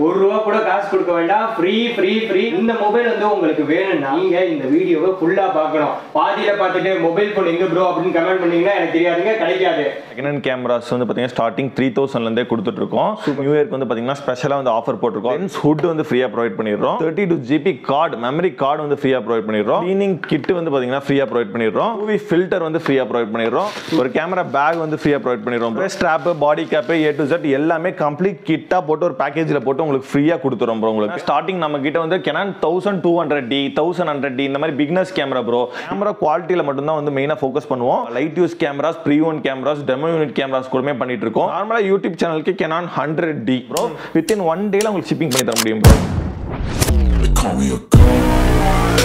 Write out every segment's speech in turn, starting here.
ஒரு ரூபா கூட காசு கொடுக்க வேண்டாம் ஃப்ரீ ஃப்ரீ ஃப்ரீ இந்த மொபைல் வந்து உங்களுக்கு வேணும்னா நீங்க இந்த வீடியோவை ஃபுல்லா பார்க்கணும் பாதியில பார்த்துட்டு மொபைல் ஃபோன் எங்க ப்ரோ அப்படின்னு கமெண்ட் பண்ணீங்கன்னா எனக்கு தெரியாதுங்க கிடைக்காது செகண்ட் ஹேண்ட் கேமராஸ் வந்து பார்த்தீங்கன்னா ஸ்டார்டிங் த்ரீ தௌசண்ட்லேருந்தே கொடுத்துட்டு இருக்கோம் நியூ இயர்க்கு வந்து பார்த்தீங்கன்னா ஸ்பெஷலாக வந்து ஆஃபர் போட்டிருக்கோம் லென்ஸ் ஹுட் வந்து ஃப்ரீயாக ப்ரொவைட் பண்ணிடுறோம் thirty two GB card memory card வந்து ஃப்ரீயாக ப்ரொவைட் பண்ணிடுறோம் க்ளீனிங் கிட் வந்து பார்த்தீங்கன்னா ஃப்ரீயாக ப்ரொவைட் பண்ணிடுறோம் மூவி ஃபில்டர் வந்து ஃப்ரீயாக ப்ரொவைட் பண்ணிடுறோம் ஒரு கேமரா பேக் வந்து ஃப்ரீயாக ப்ரொவைட் பண்ணிடுறோம் strap body cap A to Z எல்லாமே கம்ப்ளீட் கிட்டாக போட்டு ஒரு பேக்கேஜில் போட்டு உங்களுக்கு ஃப்ரீயாக கொடுத்துறோம் ப்ரோ உங்களுக்கு ஸ்டார்டிங் நம்ம கிட்ட வந்து Canon thousand two hundred D thousand hundred D இந்த மாதிரி பிக்னஸ் கேமரா ப்ரோ கேமரா குவாலிட்டியில் மட்டும்தான் வந்து மெயினாக ஃபோக்கஸ் பண்ணுவோம் light use cameras pre owned cameras demo unit cameras கூடமே பண்ணிட்டு இருக்கோம் நார்மலாக யூடியூப் சேனலுக்கு Canon hundred D bro within one டேல உங்களுக்கு ஷிப்பிங் பண்ணி தர முடியும் bro They call me a god.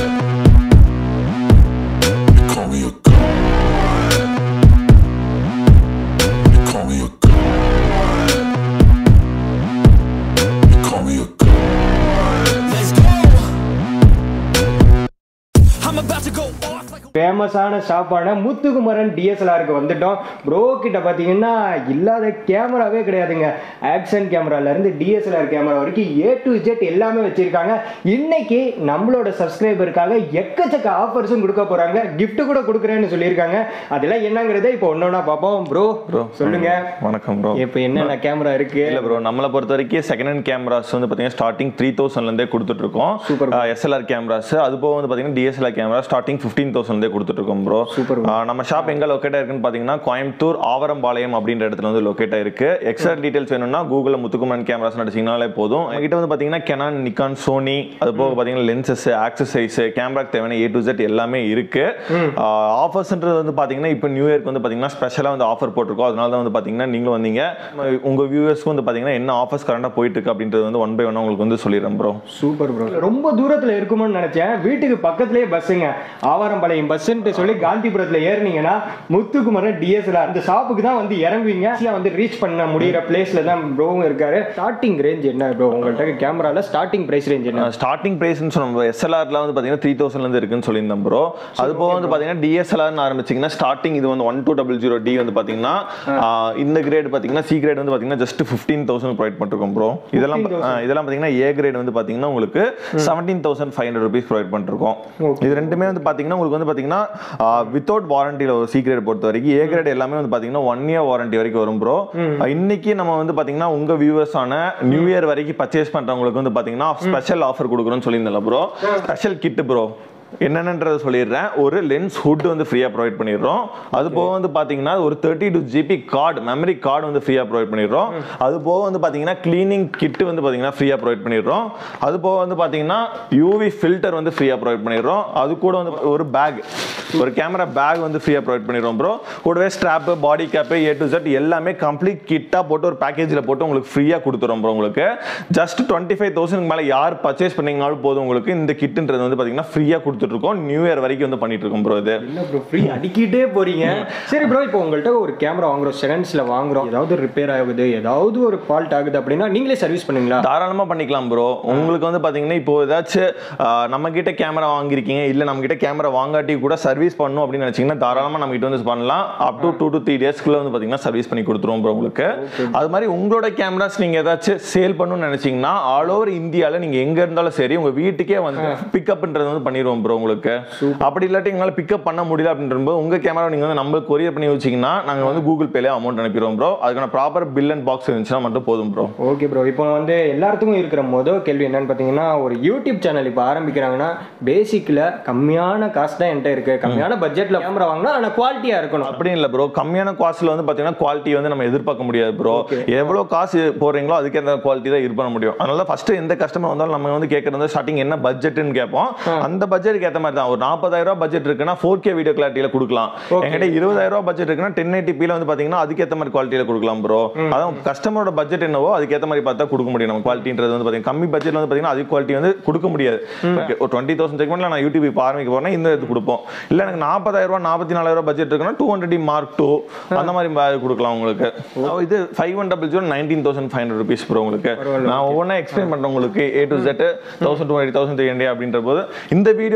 They call me a god. They call me a god. They call me a god. Let's go. I'm about to go off like a ஃபேமஸான ஷாப்பான முத்துக்குமரன் டிஎஸ்எல்ஆருக்கு வந்துட்டோம் bro கிட்ட பார்த்தீங்கன்னா இல்லாத கேமராவே கிடையாதுங்க action கேமராலேருந்து DSLR camera வரைக்கும் ஏ to Z எல்லாமே வச்சிருக்காங்க இன்னைக்கு நம்மளோட சப்ஸ்கிரைபருக்காக எக்கச்சக்க ஆஃபர்ஸும் கொடுக்க போறாங்க gift கூட கொடுக்குறேன்னு சொல்லியிருக்காங்க அதெல்லாம் என்னங்கிறத இப்போ ஒன்னொன்னா பார்ப்போம் ப்ரோ ப்ரோ சொல்லுங்க வணக்கம் ப்ரோ இப்போ என்னென்ன கேமரா இருக்கு இல்ல ப்ரோ நம்மளை பொறுத்த வரைக்கும் செகண்ட் ஹேண்ட் கேமராஸ் வந்து பாத்தீங்கன்னா ஸ்டார்டிங் த்ரீ தௌசண்ட்லேருந்தே கொடுத்துட்டு இருக்கோம் Super. எஸ்எல்ஆர் கேமராஸ் அது போக வந்து பாத்தீங்கன்னா டிஎஸ்எல்ஆர் கேமரா ஸ்டார்டிங் ஃபிஃப்டீன் தௌசண்ட்லேயே கொடுத்துட்டு இருக்கோம் ப்ரோ Super. நம்ம ஷாப் எங்க லொக்கேட் இருக்குன்னு பாத்தீங்கன்னா கோயம்புத்தூர் ஆவரம்பாளையம் அப்படின்ற இடத்துல வந்து லொக்கேட் ஆயிருக்கு எக்ஸ்ட்ரா டீடைல்ஸ் வேணும்னா கூகுளில் முத்துக்குமரன் கேமராஸ் அடிச்சிங்கனாலே போதும் எங்ககிட்ட வந்து பாத்தீங்கன்னா கெனான் நிக்கான் சோனி அது போக பாத்தீங்கன்னா லென்சஸ் ஆக்சசைஸ் கேமராக்கு தேவையான ஏ டு Z எல்லாமே இருக்கு ஆஃபர்ஸ்ன்றது வந்து பாத்தீங்கன்னா இப்போ நியூ இயர்க்கு வந்து பாத்தீங்கன்னா ஸ்பெஷலாக வந்து ஆஃபர் போட்டிருக்கோம் அதனால தான் வந்து பாத்தீங்கன்னா நீங்களும் வந்தீங்க உங்க வியூவர்ஸ்க்கு வந்து பாத்தீங்கன்னா என்ன ஆஃபர்ஸ் கரண்டா போயிட்டு இருக்கு அப்படின்றது வந்து ஒன் பை ஒன் உங்களுக்கு வந்து சொல்லிடுறேன் ப்ரோ சூப்பர் ப்ரோ ரொம்ப தூரத்துல இருக்குமோன்னு நினைச்சேன் வீட்டுக்கு பக்கத்துலயே பஸ்ஸுங்க ஆவாரம்பாளையம் பஸ்ஸுன்ட்டு சொல்லி காந்திபுரத்துல ஏறுனீங்கன்னா முத்துக்குமரன் டிஎஸ்எல்ஆர் அந்த ஷாப்புக்கு தான் வந்து இறங்குவீங்க ஈஸியா வந்து ரீச் பண்ண முடியிற பிளேஸ்ல தான் ப்ரோவும் இருக்காரு ஸ்டார்டிங் ரேஞ்ச் என்ன ப்ரோ உங்கள்கிட்ட கேமரால ஸ்டார்டிங் பிரைஸ் ரேஞ்ச் என்ன ஸ்டார்டிங் பிரைஸ்னு சொன்னோம் எஸ்எல்ஆர்ல வந்து பாத்தீங்கன்னா த்ரீ தௌசண்ட்லேருந்து இருக்குன்னு சொல்லியிருந்தோம் ப்ரோ அது போக வந்து பாத்தீங்கன்னா டிஎஸ்எல்ஆர்னு ஆரம்பிச்சிங்கன்னா ஸ்டார்டிங் இது வந்து one two double zero D வந்து பாத்தீங்கன்னா ஆஹ், இந்த கிரேட் பாத்தீங்கன்னா சி கிரேட் வந்து பாத்தீங்கன்னா ஜஸ்ட் ஃபிஃப்டீன் தௌசண்ட் ப்ரொவைட் பண்ணிருக்கோம் ப்ரோ இதெல்லாம் பா- ஆஹ், இதெல்லாம் பாத்தீங்கன்னா ஏ கிரேட் வந்து பாத்தீங்கன்னா உங்களுக்கு seventeen thousand five hundred rupees provide பண்ணிருக்கோம் இது ரெண்டுமே வந்து பாத்தீங்கன்னா உங்களுக்கு வந்து பாத்தீங்கன்னா வித்தவுட் வாரண்டியில் ஒரு சி கிரேட் பொறுத்த வரைக்கும் ஏ கிரேட் எல்லாமே வந்து பாத்தீங்கன்னா ஒன் இயர் வாரண்டி வரைக்கும் வரும் ப்ரோ இன்னைக்கு நம்ம வந்து பாத்தீங்கன்னா உங்க வியூவர்ஸ் ஆன நியூ இயர் வரைக்கும் பர்ச்சேஸ் பண்றவங்களுக்கு வந்து பாத்தீங்கன்னா ஸ்பெஷல் ஆஃபர் கொடுக்குறோம்னு சொல்லியிருந்தல ப்ரோ ஸ்பெஷல் கிட் ப்ரோ என்னென்னன்றதை சொல்லிடுறேன் ஒரு லென்ஸ் ஹுட் வந்து ஃப்ரீயாக ப்ரொவைட் பண்ணிடுறோம் அது போக வந்து பார்த்தீங்கன்னா ஒரு thirty two GB card memory card வந்து ஃப்ரீயாக ப்ரொவைட் பண்ணிடுறோம் அது போக வந்து பார்த்தீங்கன்னா க்ளீனிங் கிட் வந்து பார்த்தீங்கன்னா ஃப்ரீயாக ப்ரொவைட் பண்ணிடுறோம் அது போக வந்து பார்த்தீங்கன்னா யூவி ஃபில்டர் வந்து ஃப்ரீயாக ப்ரொவைட் பண்ணிடுறோம் அது கூட வந்து ஒரு பேக் ஒரு கேமரா பேக் வந்து ஃப்ரீயாக ப்ரொவைட் பண்ணிடுறோம் ப்ரோ கூடவே strap body cap A to Z எல்லாமே கம்ப்ளீட் கிட்டாக போட்டு ஒரு பேக்கேஜில் போட்டு உங்களுக்கு ஃப்ரீயாக கொடுத்துறோம் ப்ரோ உங்களுக்கு ஜஸ்ட் டுவெண்ட்டி ஃபைவ் தௌசண்ட் மேலே யார் பர்ச்சேஸ் பண்ணீங்கனாலும் போதும் உங்களுக்கு இந்த கிட்டுன்றது வந்து பார்த்தீங்கன்னா ஃப்ரீயாக கொடுத்துட்டு இருக்கோம் நியூ இயர் வரைக்கும் வந்து பண்ணிட்டு இருக்கோம் ப்ரோ இது என்ன ப்ரோ ஃப்ரீ அடிக்கிட்டே போறீங்க சரி ப்ரோ இப்போ உங்கள்கிட்ட ஒரு கேமரா வாங்குறோம் செகண்ட்ஸ்ல வாங்குறோம் ஏதாவது ரிப்பேர் ஆகுது ஏதாவது ஒரு ஃபால்ட் ஆகுது அப்படின்னா நீங்களே சர்வீஸ் பண்ணுவீங்களா தாராளமா பண்ணிக்கலாம் ப்ரோ உங்களுக்கு வந்து பாத்தீங்கன்னா இப்போ ஏதாச்சும் ஆஹ், நம்ம கிட்ட கேமரா வாங்கியிருக்கீங்க இல்ல நம்ம கிட்ட கேமரா வாங்காட்டி கூட சர்வீஸ் பண்ணணும் அப்படின்னு நினைச்சீங்கன்னா தாராளமா நம்ம கிட்ட வந்து பண்ணலாம் up to two to three டேஸ்க்குள்ள வந்து பாத்தீங்கன்னா சர்வீஸ் பண்ணி கொடுத்துருவோம் ப்ரோ உங்களுக்கு அது மாதிரி உங்களோட கேமராஸ் நீங்க ஏதாச்சும் சேல் பண்ணணும்னு நினைச்சீங்கன்னா ஆல் ஓவர் இந்தியால நீங்க எங்க இருந்தாலும் சரி உங்க வீட்டுக்கே வந்து பிக்கப்ன்றது வந்து பண்ணிடுவோம் ப்ரோ உங்களுக்கு அப்படி இல்லாட்டி எங்களால பிக்கப் பண்ண முடியல அப்படின்றபோது உங்க கேமரா நீங்க வந்து நம்ம கொரியர் பண்ணி வச்சீங்கன்னா நாங்க வந்து கூகுள் பேல அமௌண்ட் அனுப்பிடுவோம் ப்ரோ அதுக்கான ப்ராப்பர் பில் அண்ட் பாக்ஸ் இருந்துச்சுன்னா மட்டும் போதும் ப்ரோ ஓகே ப்ரோ இப்போ வந்து எல்லாத்துக்கும் இருக்கிற மொதல் கேள்வி என்னன்னு பார்த்தீங்கன்னா ஒரு யூடியூப் சேனல் இப்போ ஆரம்பிக்கிறாங்கன்னா பேசிக்கில் கம்மியான காசு தான் என்கிட்ட இருக்கு கம்மியான பட்ஜெட்டில் கேமரா வாங்கினா ஆனால் குவாலிட்டியாக இருக்கணும் அப்படி இல்ல ப்ரோ கம்மியான காஸ்ட்ல வந்து பாத்தீங்கன்னா குவாலிட்டி வந்து நம்ம எதிர்பார்க்க முடியாது ப்ரோ எவ்வளவு காசு போடுறீங்களோ அதுக்கேற்ற குவாலிட்டி தான் இது பண்ண முடியும் அதனால ஃபர்ஸ்ட் எந்த கஸ்டமர் வந்தாலும் நம்ம வந்து கேட்கறது ஸ்டார்டிங் என்ன பட்ஜெட்னு கேட்போம் அந்த பட்ஜெட்டுக்கு ஏற்ற மாதிரி தான் ஒரு நாற்பதாயிரம் ரூபாய் பட்ஜெட் இருக்குன்னா ஃபோர் கே வீடியோ கிளாரிட்டியில கொடுக்கலாம் என்கிட்ட இருபதாயிரம் ரூபாய் பட்ஜெட் இருக்குன்னா டென் எயிட்டி வந்து பாத்தீங்கன்னா அதுக்கேற்ற மாதிரி குவாலிட்டியில கொடுக்கலாம் ப்ரோ அதான் கஸ்டமரோட பட்ஜெட் என்னவோ அதுக்கேற்ற மாதிரி பார்த்தா கொடுக்க முடியும் நம்ம குவாலிட்டின்றது வந்து பாத்தீங்கன்னா கம்மி பட்ஜெட்ல வந்து பாத்தீங்கன்னா அது குவாலிட்டி வந்து கொடுக்க முடியாது Okay, ஒரு டுவெண்ட்டி தௌசண்ட் செக்மெண்ட்ல நான் யூடியூப் இப்போ ஆரம்பிக்க போறேன்னா இந்த இது கொடுப்போம் இல்ல எனக்கு நாற்பதாயிரம் ரூபாய் நாற்பத்தி நாலாயிரம் ரூபாய் பட்ஜெட் இருக்குன்னா டூ ஹண்ட்ரட் மார்க் டூ அந்த மாதிரி பா- கொடுக்கலாம் உங்களுக்கு அப்ப இது five one double zero nineteen thousand five hundred rupees bro உங்களுக்கு நான் ஒவ்வொன்றா எக்ஸ்பிளைன் பண்றேன் உங்களுக்கு A to Z thousand two hundred thousand three hundred அப்படின்ற போது இந்த வீடியோ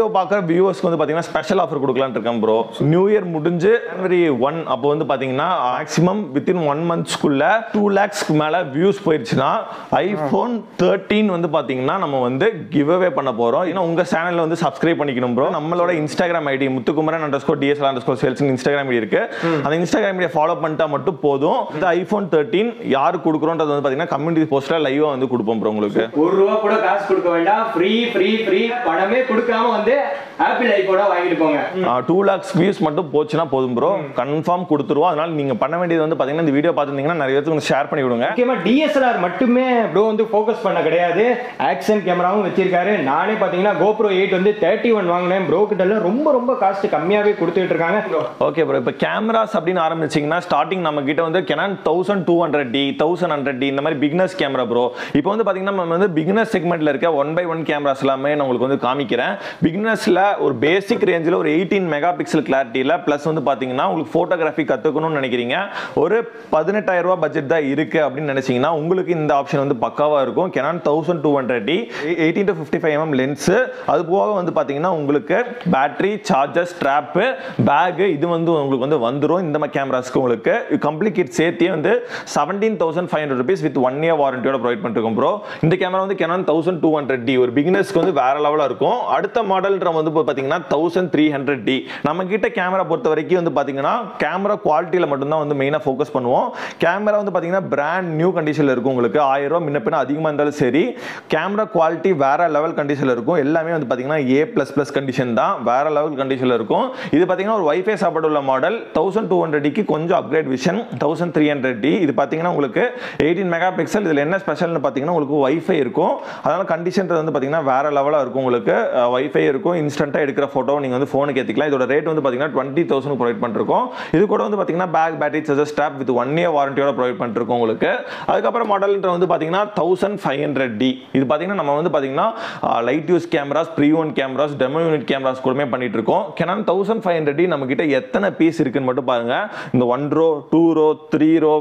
பார்க்குற வியூவர்ஸ்க்கு வந்து பார்த்தீங்கன்னா ஸ்பெஷல் ஆஃபர் கொடுக்கலான்னு இருக்கேன் ப்ரோ நியூ இயர் முடிஞ்சு ஜனவரி ஒன் அப்போ வந்து பார்த்தீங்கன்னா மேக்ஸிமம் வித்தின் ஒன் மந்த்ஸ்க்குள்ள டூ லேக்ஸ்க்கு மேலே வியூஸ் போயிடுச்சுன்னா ஐஃபோன் தேர்ட்டீன் வந்து பார்த்தீங்கன்னா நம்ம வந்து கிவ் அவே பண்ண போகிறோம் ஏன்னா உங்கள் சேனலில் வந்து சப்ஸ்கிரைப் பண்ணிக்கணும் ப்ரோ நம்மளோட Instagram ID Muthukumaran under score DSL under score sales Instagram ID இருக்கு அந்த இன்ஸ்டாகிராம் ஐடியை ஃபாலோ பண்ணிட்டா மட்டும் போதும் இந்த ஐஃபோன் தேர்ட்டீன் யார் கொடுக்குறோன்றது வந்து பார்த்தீங்கன்னா கம்யூனிட்டி போஸ்ட்டில் லைவாக வந்து கொடுப்போம் ப்ரோ உங்களுக்கு ஒரு ரூபா கூட காசு கொடுக்க வேண்டாம் ஃப்ரீ ஃப்ரீ ஃப்ரீ பணமே கொடுக்காம வந்து ஆப்பிள் ஐபோட வாங்கிட்டு போங்க டூ லேக்ஸ் வியூஸ் மட்டும் போச்சுன்னா போதும் ப்ரோ கன்ஃபார்ம் கொடுத்துருவோம் அதனால நீங்க பண்ண வேண்டியது வந்து பாத்தீங்கன்னா இந்த வீடியோ பார்த்துருந்தீங்கன்னா நிறைய பேருக்கு ஷேர் பண்ணி விடுங்க முக்கியமா டிஎஸ்எல்ஆர் மட்டுமே ப்ரோ வந்து ஃபோக்கஸ் பண்ண கிடையாது ஆக்ஷன் கேமராவும் வச்சிருக்காரு நானே பாத்தீங்கன்னா கோப்ரோ எயிட் வந்து தேர்ட்டி ஒன் வாங்கினேன் ப்ரோ கிட்ட எல்லாம் ரொம்ப ரொம்ப காஸ்ட் கம்மியாவே கொடுத்துட்டு இருக்காங்க ஓகே ப்ரோ இப்போ கேமராஸ் அப்படின்னு ஆரம்பிச்சிங்கன்னா ஸ்டார்டிங் நம்ம கிட்ட வந்து Canon thousand two hundred D thousand hundred D இந்த மாதிரி பிக்னஸ் கேமரா ப்ரோ இப்போ வந்து பார்த்தீங்கன்னா நம்ம வந்து பிக்னஸ் செக்மெண்ட்ல இருக்க ஒன் பை ஒன் கேமராஸ் எல்லாமே நான் உங்களுக்கு வந்து காமிக்கிறேன் பிக்னஸ்ல ஒரு பேசிக் ரேஞ்சில் ஒரு எயிட்டீன் மெகா பிக்சல் கிளாரிட்டியில் ப்ளஸ் வந்து பார்த்தீங்கன்னா உங்களுக்கு ஃபோட்டோகிராஃபி கற்றுக்கணும்னு நினைக்கிறீங்க ஒரு பதினெட்டாயிரம் ரூபாய் பட்ஜெட் தான் இருக்கு அப்படின்னு நினைச்சீங்கன்னா உங்களுக்கு இந்த ஆப்ஷன் வந்து பக்காவாக இருக்கும் Canon thousand two hundred D eighteen to fifty five mm lens அது போக வந்து பார்த்தீங்கன்னா உங்களுக்கு பேட்டரி சார்ஜர் ஸ்ட்ராப்பு பேகு இது வந்து உங்களுக்கு வந்து வந்துடும் இந்த மாதிரி கேமராஸ்க்கு உங்களுக்கு கம்ப்ளீட் கிட் சேர்த்தே வந்து seventeen thousand five hundred rupees with one year வாரண்டியோட ப்ரொவைட் பண்ணிருக்கோம் ப்ரோ இந்த கேமரா வந்து Canon thousand two hundred D ஒரு பிகினர்ஸ்க்கு வந்து வேற லெவலாக இருக்கும் அடுத்த மாடல்ன்ற வந்து இப்போ பார்த்தீங்கன்னா தௌசண்ட் த்ரீ ஹண்ட்ரட் டி நம்ம கிட்ட கேமரா பொறுத்த வரைக்கும் வந்து பார்த்தீங்கன்னா கேமரா குவாலிட்டியில் மட்டும்தான் வந்து மெயினாக ஃபோக்கஸ் பண்ணுவோம் கேமரா வந்து பார்த்தீங்கன்னா பிராண்ட் நியூ கண்டிஷனில் இருக்கும் உங்களுக்கு ஆயிரம் ரூபா முன்ன பின்ன அதிகமாக இருந்தாலும் சரி கேமரா குவாலிட்டி வேற லெவல் கண்டிஷனில் இருக்கும் எல்லாமே வந்து பார்த்தீங்கன்னா ஏ ப்ளஸ் ப்ளஸ் கண்டிஷன் தான் வேற லெவல் கண்டிஷனில் இருக்கும் இது பார்த்தீங்கன்னா ஒரு வைஃபை சாப்பாடு உள்ள மாடல் தௌசண்ட் டூ ஹண்ட்ரட்க்கு கொஞ்சம் upgrade vision thousand three hundred D இது பார்த்தீங்கன்னா உங்களுக்கு எயிட்டீன் மெகா பிக்சல் இதில் என்ன ஸ்பெஷல்னு பார்த்தீங்கன்னா உங்களுக்கு வைஃபை இருக்கும் அதனால கண்டிஷன் வந்து பார்த்தீங்கன்னா வேற லெவலாக இருக்கும் உங்களுக்கு வைஃபை இருக்கும் இன்ஸ்டன்ட்டாக எடுக்கிற ஃபோட்டோ நீங்கள் வந்து ஃபோனுக்கு ஏற்றிக்கலாம் இதோட ரேட் வந்து பார்த்தீங்கன்னா டுவெண்ட்டி தௌசண்ட் ப்ரொவைட் பண்ணிருக்கோம் இது கூட வந்து பார்த்தீங்கன்னா bag battery charger strap with one year வாரண்டியோட ப்ரொவைட் பண்ணிருக்கோம் உங்களுக்கு அதுக்கப்புறம் மாடல்ன்ற வந்து பார்த்தீங்கன்னா தௌசண்ட் ஃபைவ் ஹண்ட்ரட் டி இது பார்த்தீங்கன்னா நம்ம வந்து பார்த்தீங்கன்னா light use cameras pre owned cameras demo unit cameras கூடமே பண்ணிட்டு இருக்கோம் Canon thousand five hundred D நம்ம கிட்ட எத்தனை பீஸ் இருக்குன்னு மட்டும் பாருங்க இந்த one row two row three row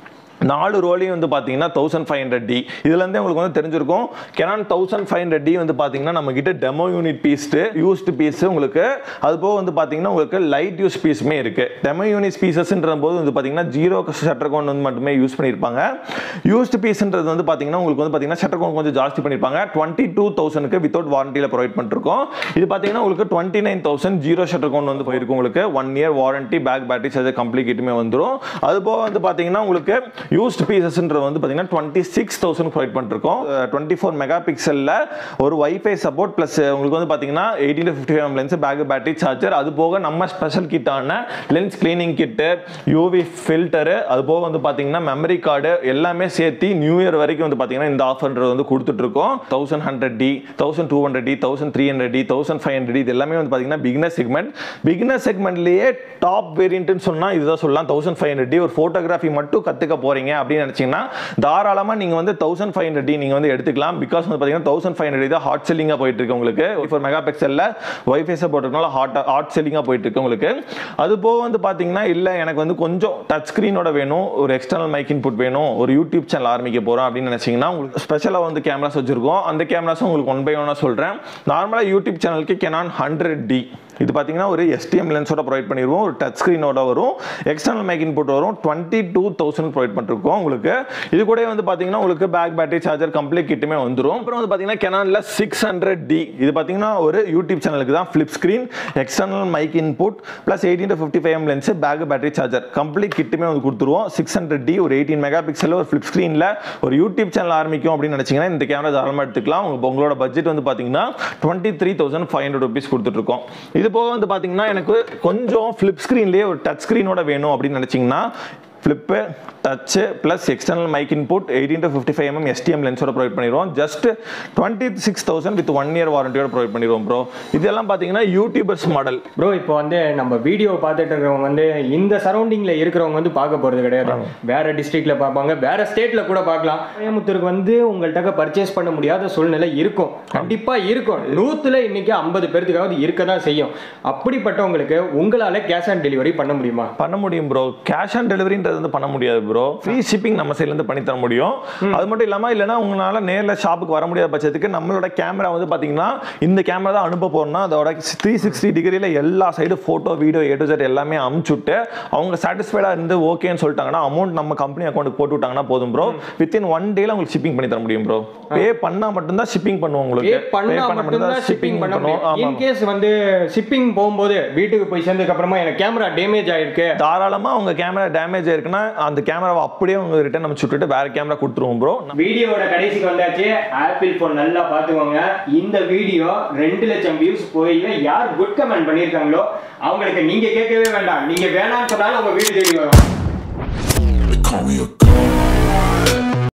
நாலு ரோலையும் வந்து பார்த்தீங்கன்னா தௌசண்ட் ஃபைவ் ஹண்ட்ரட் டி இதுலேருந்தே உங்களுக்கு வந்து தெரிஞ்சிருக்கும் Canon thousand five hundred D வந்து பார்த்தீங்கன்னா நம்ம கிட்ட demo unit piece used piece உங்களுக்கு அது போக வந்து பார்த்தீங்கன்னா உங்களுக்கு லைட் யூஸ் பீஸுமே இருக்கு டெமோ யூனிட் பீசஸ்ன்ற போது வந்து பார்த்தீங்கன்னா ஜீரோ ஷட்டர் கவுண்ட் வந்து மட்டுமே யூஸ் பண்ணியிருப்பாங்க யூஸ்டு பீஸ்ன்றது வந்து பார்த்தீங்கன்னா உங்களுக்கு வந்து பார்த்தீங்கன்னா ஷட்டர் கவுண்ட் கொஞ்சம் ஜாஸ்தி பண்ணியிருப்பாங்க டுவெண்ட்டி டூ தௌசண்ட்க்கு வித்தவுட் வாரண்டியில் ப்ரொவைட் பண்ணிருக்கோம் இது பார்த்தீங்கன்னா உங்களுக்கு twenty nine thousand zero shutter count வந்து போயிருக்கும் உங்களுக்கு one year warranty bag battery charger complete கிட்டுமே வந்துடும் அது போக வந்து பார்த்தீங்கன்னா உங்களுக்கு யூஸ்ட் பீசஸ்ன்றது வந்து பார்த்தீங்கன்னா டுவெண்ட்டி சிக்ஸ் தௌசண்ட் ப்ரொவைட் பண்ணிருக்கோம் டுவெண்ட்டி ஃபோர் மெகா பிக்சலில் ஒரு வைஃபை சப்போர்ட் ப்ளஸ் உங்களுக்கு வந்து பார்த்தீங்கன்னா eighteen to fifty five lens bag battery charger அது போக நம்ம ஸ்பெஷல் கிட்டான lens cleaning kit UV filter அது போக வந்து பார்த்தீங்கன்னா மெமரி கார்டு எல்லாமே சேர்த்து நியூ இயர் வரைக்கும் வந்து பார்த்தீங்கன்னா இந்த ஆஃபர்ன்றது வந்து கொடுத்துட்டு இருக்கோம் thousand hundred D thousand two hundred D thousand three hundred D thousand five hundred இது எல்லாமே வந்து பார்த்தீங்கன்னா பிகினர் செக்மெண்ட் பிகினர் செக்மெண்ட்லேயே டாப் வேரியன்ட்னு சொன்னால் இதுதான் சொல்லலாம் தௌசண்ட் ஃபைவ் ஹண்ட்ரட் டி ஒரு ஃபோட்டோகிராஃபி மட்டும் கற்றுக்க போறீங்க அப்படின்னு நினச்சிங்கன்னா தாராளமாக நீங்கள் வந்து தௌசண்ட் ஃபைவ் ஹண்ட்ரட் டி நீங்கள் வந்து எடுத்துக்கலாம் பிகாஸ் வந்து பார்த்தீங்கன்னா தௌசண்ட் ஃபைவ் ஹண்ட்ரட் தான் ஹாட் செல்லிங்காக போயிட்டு இருக்கு உங்களுக்கு ஃபோர் மெகா பிக்சலில் ஒய்ஃபை சப்போர்ட்னால ஹாட் ஹாட் செல்லிங்காக போயிட்டு இருக்கு உங்களுக்கு அது போக வந்து பார்த்தீங்கன்னா இல்லை எனக்கு வந்து கொஞ்சம் டச் ஸ்க்ரீனோட வேணும் ஒரு எக்ஸ்டர்னல் மைக் இன்புட் வேணும் ஒரு யூடியூப் சேனல் ஆரம்பிக்க போகிறோம் அப்படின்னு நினச்சிங்கன்னா உங்களுக்கு ஸ்பெஷலாக வந்து கேமராஸ் வச்சிருக்கோம் அந்த கேமராஸும் உங்களுக்கு ஒன் பை ஒன்னாக சொல்கிறேன் நார்மலாக யூடியூப் சேனலுக்கு கெனான் ஹண்ட்ரட் டி இது பார்த்தீங்கன்னா ஒரு எஸ்டிஎம் லென்ஸோட ப்ரொவைட் பண்ணிடுவோம் ஒரு டச் ஸ்க்ரீனோட வரும் எக்ஸ்டர்னல் மைக் இன்புட் வரும் டுவெண்ட்டி டூ தௌசண்ட் ப்ரொவைட் பண்ணிருக்கோம் உங்களுக்கு இது கூட வந்து பார்த்தீங்கன்னா உங்களுக்கு பேக் பேட்டரி சார்ஜர் கம்ப்ளீட் கிட்டுமே வந்துடும் அப்புறம் வந்து பார்த்தீங்கன்னா கெனானில் சிக்ஸ் ஹண்ட்ரட் டி இது பார்த்தீங்கன்னா ஒரு யூடியூப் சேனலுக்கு தான் flip screen external mic input plus eighteen to fifty five M lens bag battery charger complete கிட்டுமே வந்து கொடுத்துருவோம் சிக்ஸ் ஹண்ட்ரட் டி ஒரு எயிட்டீன் மெகா பிக்சல் ஒரு ஃப்ளிப் ஸ்க்ரீனில் ஒரு யூடியூப் சேனல் ஆரம்பிக்கும் அப்படின்னு நினச்சிங்கன்னா இந்த கேமரா தாராளமாக எடுத்துக்கலாம் உங்க- உங்களோட பட்ஜெட் வந்து பார்த்தீங்கன்னா twenty three thousand five hundred rupees கொடுத்துட்ருக்கோம் இது போக வந்து பார்த்தீங்கன்னா எனக்கு கொஞ்சம் ஃப்ளிப் ஸ்க்ரீன்லேயே ஒரு டச் ஸ்க்ரீனோட வேணும் அப்படின்னு நினச்சிங்கன்னா flip touch plus external mic input eighteen to fifty five mm STM லென்ஸோட ப்ரொவைட் பண்ணிடுவோம் just twenty six thousand with one year வாரண்டியோட ப்ரொவைட் பண்ணிடுவோம் ப்ரோ இதெல்லாம் பார்த்தீங்கன்னா யூடியூபர்ஸ் மாடல் ப்ரோ இப்போ வந்து நம்ம வீடியோ பார்த்துட்டு இருக்கிறவங்க வந்து இந்த சரௌண்டிங்ல இருக்கிறவங்க வந்து பார்க்க போறது கிடையாது வேற டிஸ்ட்ரிக்ட்ல பார்ப்பாங்க வேற ஸ்டேட்ல கூட பார்க்கலாம் கோயம்புத்தூருக்கு வந்து உங்கள்கிட்ட பர்ச்சேஸ் பண்ண முடியாத சூழ்நிலை இருக்கும் கண்டிப்பா இருக்கும் நூத்துல இன்னைக்கு ஐம்பது பேர்த்துக்காவது இருக்க தான் செய்யும் அப்படிப்பட்டவங்களுக்கு உங்களால கேஷ் ஆன் டெலிவரி பண்ண முடியுமா பண்ண முடியும் ப்ரோ கேஷ் ஆன் டெலிவரின்றது அது வந்து பண்ண முடியாது ப்ரோ ஃப்ரீ ஷிப்பிங் நம்ம சைட்ல இருந்து பண்ணி தர முடியும் அது மட்டும் இல்லாம இல்லைன்னா உங்களால நேர்ல ஷாப்புக்கு வர முடியாத பட்சத்துக்கு நம்மளோட கேமரா வந்து பாத்தீங்கன்னா இந்த கேமரா தான் அனுப்ப போறோம்னா அதோட த்ரீ சிக்ஸ்டி டிகிரியில எல்லா side photo video A to Z எல்லாமே அமுச்சுட்டு அவங்க சாட்டிஸ்ஃபைடா இருந்து ஓகேன்னு சொல்லிட்டாங்கன்னா அமௌண்ட் நம்ம கம்பெனி அக்கௌண்ட்டுக்கு போட்டு விட்டாங்கன்னா போதும் ப்ரோ வித்தின் ஒன் டேல உங்களுக்கு ஷிப்பிங் பண்ணி தர முடியும் ப்ரோ பே பண்ணா மட்டும்தான் ஷிப்பிங் பண்ணுவோம் பே உங்களுக்கு பண்ணா மட்டும்தான் ஷிப்பிங் பண்ண முடியும் இன் கேஸ் வந்து ஷிப்பிங் போகும்போது வீட்டுக்கு போய் சேர்ந்ததுக்கு அப்புறமா எனக்கு கேமரா டேமேஜ் ஆயிருக்கு தாராளமா உங்க கேமரா டேமேஜ் ஆயிருக்குன்னா அந்த கேமராவை அப்படியே உங்க ரிட்டர்ன் நம்ம சுட்டுட்டு வேற கேமரா கொடுத்துருவோம் ப்ரோ வீடியோவோட கடைசிக்கு வந்தாச்சு ஆப்பிள் ஃபோன் நல்லா பார்த்துக்கோங்க இந்த வீடியோ ரெண்டு லட்சம் வியூஸ் போய் யார் குட் கமெண்ட் பண்ணியிருக்காங்களோ அவங்களுக்கு நீங்க கேட்கவே வேண்டாம் நீங்க வேணாம்னு சொன்னாலும் உங்க வீடு தேடி வரும் They call me a god.